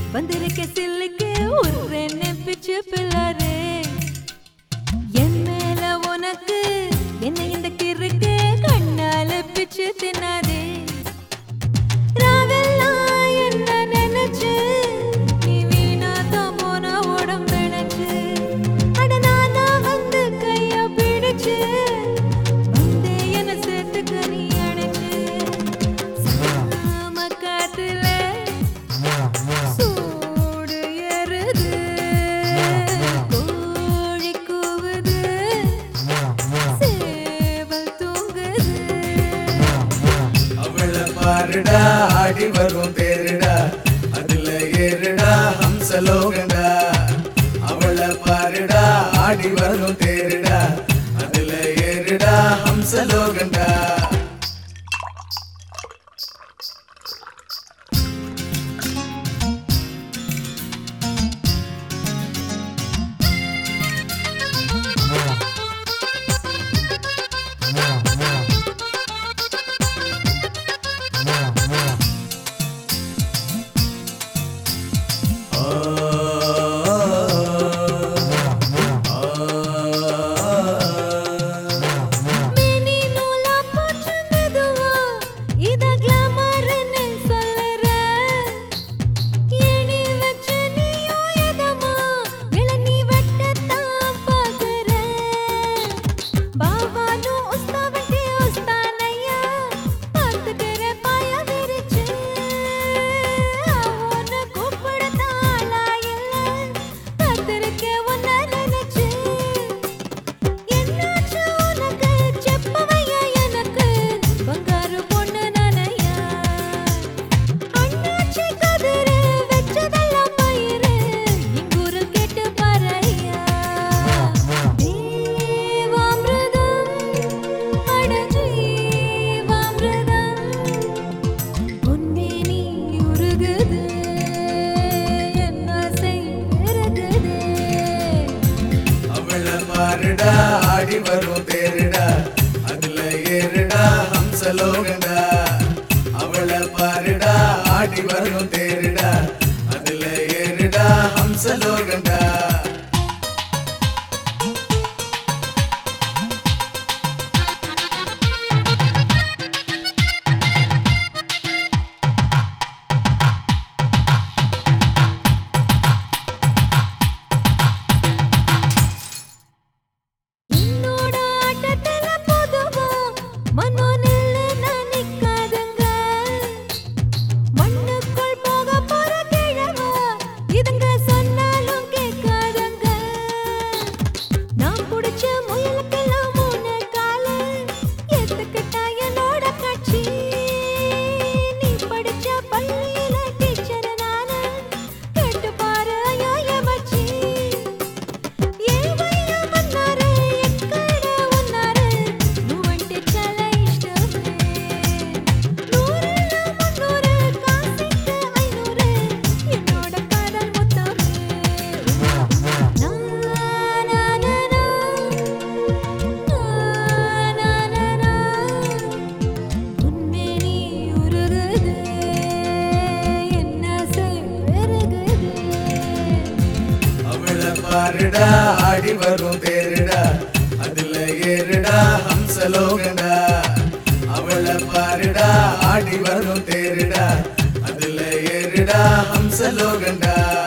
வந்திருக்க சில்லுக்கு ஒரு பிச்சு பிள்ளாரே என் மேல உனக்கு என்ன இந்த கிறுக்கு கண்ணால பிச்சு தின்னாதே ராவெல்லாம் என்ன நினைச்சு நீ வீணா தான் போன உடம்பெனச்சு அட நானா வந்து கைய பிடிச்சு வந்து என்ன சேர்த்துக்க நீ அணைச்சு சாம காத்துல சூடு ஏறுது கோழி கூவுது சேவல் தூங்குது அவள பாருடா ஆடி வரும் தேருடா அதுல ஏறுடா ஹம்சலோகண்டா அவள பாருடா ஆடி வரும் தேருடா அதுல ஏறுடா ஹம்சலோகண்டா மினி நூலா போச்சு மெதுவா, இத glamourன்னு சொல்லுறேன். ஏணி வச்ச நீயும் எதமா, இளநீ வெட்டத்தான் பார்க்கிறேன். பாபானும் உஸ்தாவட்டி உஸ்தானையா, பார்த்துக்கிற பாய விரிச்சு. அவனை கூப்பிடத்தான் ஆளா இல்ல, காத்திருக்கேன் உன்னை நினைச்சு. என்னாச்சு உனக்கு செப்பவையா எனக்கு பங்காரு பொண்ணு நானையா அண்ணாச்சி கதிரு வச்சதெல்லாம் பயிரு இங்கூரில் கேட்டு பாரையா தேவாமிர்தம் அட ஜீவாமிர்தம் உன்மேனி உருகுது என் ஆசை பெருகுதே அவள பாருடா ஆடி வரும் தேருடா அதுல ஏறுடா ஹம்சலோகண்டா அவள பாருடா ஆடி வரும் தேருடா அதுல ஏறுடா ஹம்சலோகண்டா என்னோட ஆட்டத்துல பொதுவா மனோ நில்லு நான் நிக்காதுங்க மண்ணுக்குள் போக போற கிழவா இதுங்க சொன்னாலும் கேட்காதங்க நான் புடிச்ச முயலுக்கெல்லாம் மூணு காலு எத்துக்கிட்டா என்னோட காட்சி நீ படிச்ச பள்ளியில டீச்சர் நானு கேட்டு பாரு ஐயா மச்சி ఏవయ్యా మన్నారే ఎక్కడ ఉన్నారు నువ్వంటే చాలా ఇష్టమే నూరులో మున్నూరు కాసిக்கு ஐநூறு என்னோட காதல் மொத்தமே నా నా నా నా నా నా నా உன்மே நீ உருகுது என்ன செய் பெருகுது அவள பாருடா ஆடி வரும் தேருடா அதுல ஏறுடா ஹம்சலோகண்டா அவள பாருடா ஆடி வரும் தேருடா அதுல ஏறுடா ஹம்சலோகண்டா